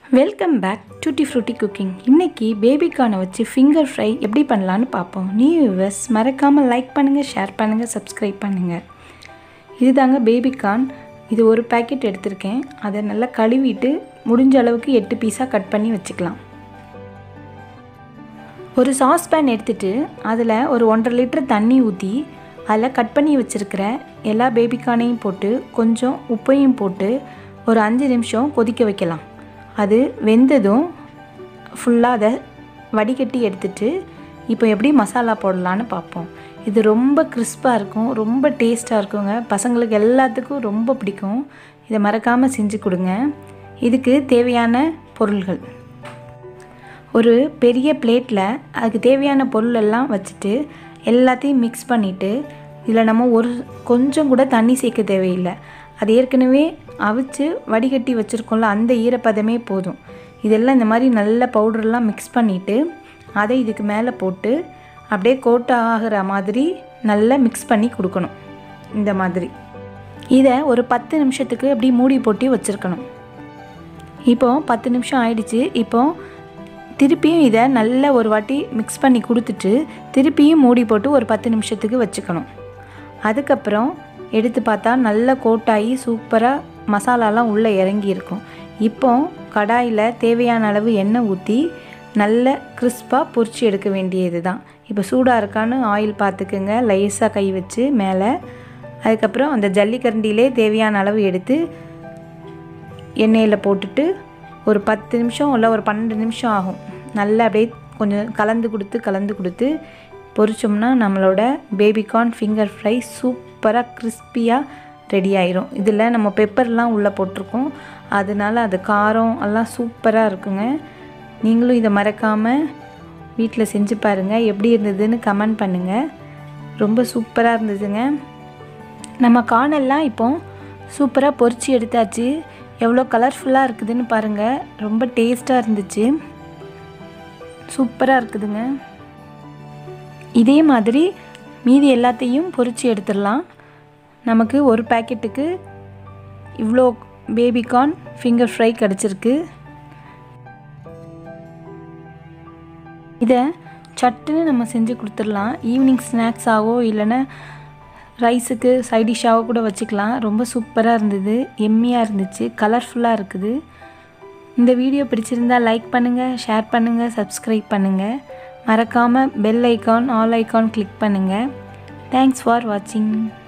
welcome back tutti frutti cooking இன்னைக்கு பேபிகார்னை வச்சு ஃபிங்கர் ஃப்ரை எப்படி பண்ணலான்னு பார்ப்போம் நீ விவஸ் மறக்காமல் லைக் பண்ணுங்கள் ஷேர் பண்ணுங்கள் சப்ஸ்கிரைப் பண்ணுங்கள் இதுதாங்க பேபிகார்ன் இது ஒரு பேக்கெட் எடுத்திருக்கேன் அதை நல்லா கழுவிட்டு முடிஞ்ச அளவுக்கு எட்டு பீஸாக கட் பண்ணி வச்சுக்கலாம் ஒரு சாஸ்பேன் எடுத்துட்டு அதில் ஒரு ஒன்றரை லிட்டர் தண்ணி ஊற்றி அதில் கட் பண்ணி வச்சுருக்கிற எல்லா பேபிக்கானையும் போட்டு கொஞ்சம் உப்பையும் போட்டு ஒரு அஞ்சு நிமிஷம் கொதிக்க வைக்கலாம் அது வெந்ததும் ஃபுல்லாக அதை வடிகட்டி எடுத்துட்டு இப்போ எப்படி மசாலா போடலான்னு பார்ப்போம் இது ரொம்ப கிறிஸ்பாக இருக்கும் ரொம்ப டேஸ்ட்டாக இருக்குங்க பசங்களுக்கு எல்லாத்துக்கும் ரொம்ப பிடிக்கும் இதை மறக்காமல் செஞ்சு கொடுங்க இதுக்கு தேவையான பொருள்கள் ஒரு பெரிய பிளேட்டில் அதுக்கு தேவையான பொருள் எல்லாம் வச்சுட்டு எல்லாத்தையும் மிக்ஸ் பண்ணிவிட்டு இதில் நம்ம ஒரு கொஞ்சம் கூட தண்ணி சேர்க்க தேவையில்லை அது ஏற்கனவே அவிச்சு வடிகட்டி வச்சுருக்கோம்ல அந்த ஈரப்பதமே போதும் இதெல்லாம் இந்த மாதிரி நல்ல பவுடர்லாம் மிக்ஸ் பண்ணிவிட்டு அதை இதுக்கு மேலே போட்டு அப்படியே கோட் ஆகிற மாதிரி நல்லா மிக்ஸ் பண்ணி கொடுக்கணும் இந்த மாதிரி இதை ஒரு பத்து நிமிஷத்துக்கு அப்படி மூடி போட்டு வச்சுருக்கணும் இப்போ பத்து நிமிஷம் ஆயிடுச்சு இப்போ திருப்பியும் இதை நல்ல ஒரு வாட்டி மிக்ஸ் பண்ணி கொடுத்துட்டு திருப்பியும் மூடி போட்டு ஒரு பத்து நிமிஷத்துக்கு வச்சுக்கணும் அதுக்கப்புறம் எடுத்து பார்த்தா நல்ல கோட்டாகி சூப்பராக மசாலாலாம் உள்ளே இறங்கி இருக்கும் இப்போ கடாயில் தேவையான அளவு எண்ணெய் ஊற்றி நல்ல கிறிஸ்பாக பொரிச்சு எடுக்க வேண்டியது தான் இப்போ சூடாக இருக்கான்னு ஆயில் பார்த்துக்குங்க லைஸாக கை வச்சு மேலே அதுக்கப்புறம் அந்த ஜல்லிக்கரண்டியிலே தேவையான அளவு எடுத்து எண்ணெயில் போட்டுட்டு ஒரு பத்து நிமிஷம் இல்லை ஒரு பன்னெண்டு நிமிஷம் ஆகும் நல்லா அப்படியே கொஞ்சம் கலந்து கொடுத்து கலந்து கொடுத்து பொரிச்சோம்னா நம்மளோட பேபிகார்ன் ஃபிங்கர் ஃப்ரை சூப்பராக கிறிஸ்பியாக ரெடி ஆயிரும் இதில் நம்ம பெப்பர்லாம் உள்ளே போட்டிருக்கோம் அதனால அது காரம் எல்லாம் சூப்பராக இருக்குங்க நீங்களும் இதை மறக்காமல் வீட்டில் செஞ்சு பாருங்கள் எப்படி இருந்ததுன்னு கமெண்ட் பண்ணுங்கள் ரொம்ப சூப்பராக இருந்ததுங்க நம்ம கார்னெல்லாம் இப்போ சூப்பராக பொரிச்சு எடுத்தாச்சு எவ்வளோ கலர்ஃபுல்லாக இருக்குதுன்னு பாருங்கள் ரொம்ப டேஸ்ட்டாக இருந்துச்சு சூப்பராக இருக்குதுங்க இதே மாதிரி மீதி எல்லாத்தையும் பொரிச்சு எடுத்துடலாம் நமக்கு ஒரு பேக்கெட்டுக்கு இவ்வளோ பேபிகார்ன் ஃபிங்கர் ஃப்ரை கிடச்சிருக்கு இதை சட்டுன்னு நம்ம செஞ்சு கொடுத்துடலாம் ஈவினிங் ஸ்நாக்ஸாகவோ இல்லைன்னா ரைஸுக்கு சைடிஷ்ஷாகவோ கூட வச்சுக்கலாம் ரொம்ப சூப்பராக இருந்தது எம்மியாக இருந்துச்சு கலர்ஃபுல்லாக இருக்குது இந்த வீடியோ பிடிச்சிருந்தா லைக் பண்ணுங்கள் ஷேர் பண்ணுங்கள் சப்ஸ்கிரைப் பண்ணுங்கள் மறக்காமல் bell icon all icon click பண்ணுங்கள் தேங்க்ஸ் ஃபார் வாட்சிங்